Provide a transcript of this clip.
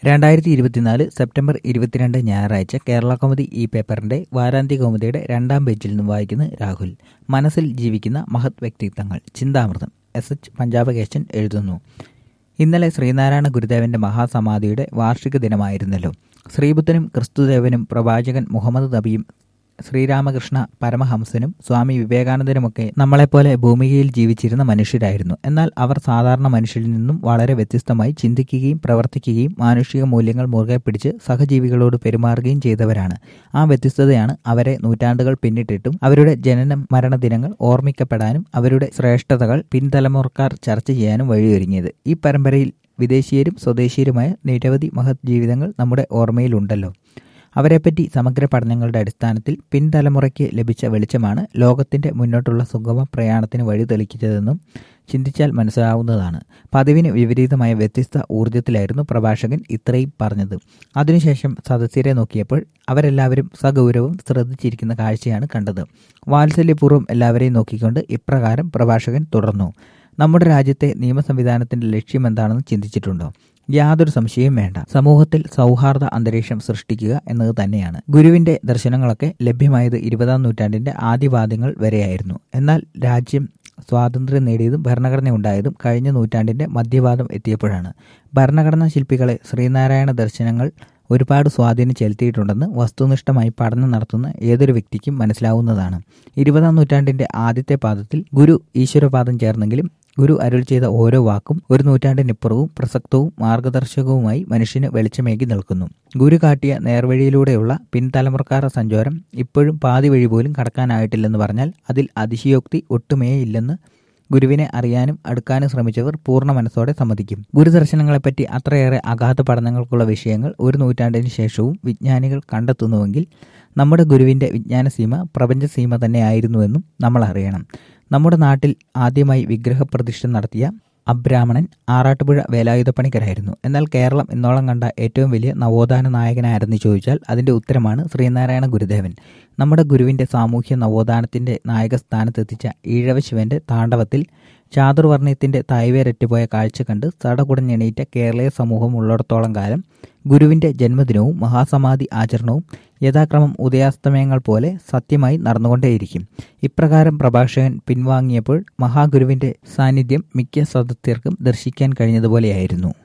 രണ്ടായിരത്തി ഇരുപത്തിനാല് സെപ്റ്റംബർ ഇരുപത്തിരണ്ട് ഞായറാഴ്ച കേരള കൗമുദി ഈ പേപ്പറിന്റെ വാരാന്ത്യ കൗമുദിയുടെ രണ്ടാം പേജിൽ നിന്നും വായിക്കുന്ന രാഹുൽ മനസ്സിൽ ജീവിക്കുന്ന മഹത് വ്യക്തിത്വങ്ങൾ ചിന്താമൃതം എസ് എച്ച് പഞ്ചാബകേശൻ എഴുതുന്നു ഇന്നലെ ശ്രീനാരായണ ഗുരുദേവന്റെ മഹാസമാധിയുടെ വാർഷിക ദിനമായിരുന്നല്ലോ ശ്രീബുദ്ധനും ക്രിസ്തുദേവനും പ്രവാചകൻ മുഹമ്മദ് നബിയും ശ്രീരാമകൃഷ്ണ പരമഹംസനും സ്വാമി വിവേകാനന്ദനുമൊക്കെ നമ്മളെപ്പോലെ ഭൂമികയിൽ ജീവിച്ചിരുന്ന മനുഷ്യരായിരുന്നു എന്നാൽ അവർ സാധാരണ മനുഷ്യരിൽ നിന്നും വളരെ വ്യത്യസ്തമായി ചിന്തിക്കുകയും പ്രവർത്തിക്കുകയും മാനുഷിക മൂല്യങ്ങൾ മുറുകെ പിടിച്ച് സഹജീവികളോട് പെരുമാറുകയും ചെയ്തവരാണ് ആ വ്യത്യസ്തതയാണ് അവരെ നൂറ്റാണ്ടുകൾ പിന്നിട്ടിട്ടും അവരുടെ ജനന മരണദിനങ്ങൾ ഓർമ്മിക്കപ്പെടാനും അവരുടെ ശ്രേഷ്ഠതകൾ പിൻതലമുറക്കാർ ചർച്ച ചെയ്യാനും വഴിയൊരുങ്ങിയത് ഈ പരമ്പരയിൽ വിദേശീയരും സ്വദേശീയരുമായ നിരവധി മഹത് ജീവിതങ്ങൾ നമ്മുടെ ഓർമ്മയിലുണ്ടല്ലോ അവരെപ്പറ്റി സമഗ്ര പഠനങ്ങളുടെ അടിസ്ഥാനത്തിൽ പിൻതലമുറയ്ക്ക് ലഭിച്ച വെളിച്ചമാണ് ലോകത്തിന്റെ മുന്നോട്ടുള്ള സുഗമ പ്രയാണത്തിന് വഴി തെളിയിച്ചതെന്നും ചിന്തിച്ചാൽ മനസ്സിലാവുന്നതാണ് പതിവിന് വിപരീതമായ വ്യത്യസ്ത ഊർജ്ജത്തിലായിരുന്നു പ്രഭാഷകൻ ഇത്രയും പറഞ്ഞത് അതിനുശേഷം സദസ്യരെ നോക്കിയപ്പോൾ അവരെല്ലാവരും സഗൗരവം ശ്രദ്ധിച്ചിരിക്കുന്ന കാഴ്ചയാണ് കണ്ടത് വാത്സല്യപൂർവ്വം എല്ലാവരെയും നോക്കിക്കൊണ്ട് ഇപ്രകാരം പ്രഭാഷകൻ തുടർന്നു നമ്മുടെ രാജ്യത്തെ നിയമ സംവിധാനത്തിന്റെ ലക്ഷ്യം എന്താണെന്ന് ചിന്തിച്ചിട്ടുണ്ടോ യാതൊരു സംശയവും വേണ്ട സമൂഹത്തിൽ സൗഹാർദ്ദ അന്തരീക്ഷം സൃഷ്ടിക്കുക എന്നത് തന്നെയാണ് ഗുരുവിന്റെ ദർശനങ്ങളൊക്കെ ലഭ്യമായത് ഇരുപതാം നൂറ്റാണ്ടിന്റെ ആദ്യവാദ്യങ്ങൾ വരെയായിരുന്നു എന്നാൽ രാജ്യം സ്വാതന്ത്ര്യം നേടിയതും ഭരണഘടന ഉണ്ടായതും കഴിഞ്ഞ നൂറ്റാണ്ടിന്റെ മധ്യവാദം എത്തിയപ്പോഴാണ് ഭരണഘടനാ ശില്പികളെ ശ്രീനാരായണ ദർശനങ്ങൾ ഒരുപാട് സ്വാധീനം ചെലുത്തിയിട്ടുണ്ടെന്ന് വസ്തുനിഷ്ഠമായി പഠനം നടത്തുന്ന ഏതൊരു വ്യക്തിക്കും മനസ്സിലാവുന്നതാണ് ഇരുപതാം നൂറ്റാണ്ടിന്റെ ആദ്യത്തെ പാദത്തിൽ ഗുരു ഈശ്വരപാദം ചേർന്നെങ്കിലും ഗുരു അരുൾ ചെയ്ത ഓരോ വാക്കും ഒരു നൂറ്റാണ്ടിനിപ്പുറവും പ്രസക്തവും മാർഗദർശകവുമായി മനുഷ്യന് വെളിച്ചമേകി നിൽക്കുന്നു ഗുരു കാട്ടിയ നേർവഴിയിലൂടെയുള്ള പിൻതലമുറക്കാരുടെ സഞ്ചാരം ഇപ്പോഴും പാതി വഴി പോലും കടക്കാനായിട്ടില്ലെന്ന് പറഞ്ഞാൽ അതിൽ അതിശയോക്തി ഒട്ടുമേ ഇല്ലെന്ന് ഗുരുവിനെ അറിയാനും അടുക്കാനും ശ്രമിച്ചവർ പൂർണ്ണ മനസ്സോടെ സമ്മതിക്കും ഗുരുദർശനങ്ങളെപ്പറ്റി അത്രയേറെ അഗാധ പഠനങ്ങൾക്കുള്ള വിഷയങ്ങൾ ഒരു നൂറ്റാണ്ടിന് ശേഷവും വിജ്ഞാനികൾ കണ്ടെത്തുന്നുവെങ്കിൽ നമ്മുടെ ഗുരുവിന്റെ വിജ്ഞാനസീമ പ്രപഞ്ചസീമ തന്നെയായിരുന്നുവെന്നും നമ്മൾ അറിയണം നമ്മുടെ നാട്ടിൽ ആദ്യമായി വിഗ്രഹപ്രതിഷ്ഠ നടത്തിയ അബ്രാഹ്മണൻ ആറാട്ടുപുഴ വേലായുധപ്പണിക്കരായിരുന്നു എന്നാൽ കേരളം ഇന്നോളം കണ്ട ഏറ്റവും വലിയ നവോത്ഥാന നായകനാരെന്ന് ചോദിച്ചാൽ അതിന്റെ ഉത്തരമാണ് ശ്രീനാരായണ ഗുരുദേവൻ നമ്മുടെ ഗുരുവിന്റെ സാമൂഹ്യ നവോത്ഥാനത്തിന്റെ നായകസ്ഥാനത്തെത്തിച്ച ഈഴവ ശിവന്റെ താണ്ഡവത്തിൽ ചാതുർവർണ്ണയത്തിന്റെ തായ്വേരറ്റുപോയ കാഴ്ച കണ്ട് സടകുടഞ്ഞെണീറ്റ കേരളീയ സമൂഹം ഉള്ളിടത്തോളം കാലം ഗുരുവിന്റെ ജന്മദിനവും മഹാസമാധി ആചരണവും യഥാക്രമം ഉദയാസ്തമയങ്ങൾ പോലെ സത്യമായി നടന്നുകൊണ്ടേയിരിക്കും ഇപ്രകാരം പ്രഭാഷകൻ പിൻവാങ്ങിയപ്പോൾ മഹാഗുരുവിന്റെ സാന്നിധ്യം മിക്ക സദസ്യർക്കും ദർശിക്കാൻ കഴിഞ്ഞതുപോലെയായിരുന്നു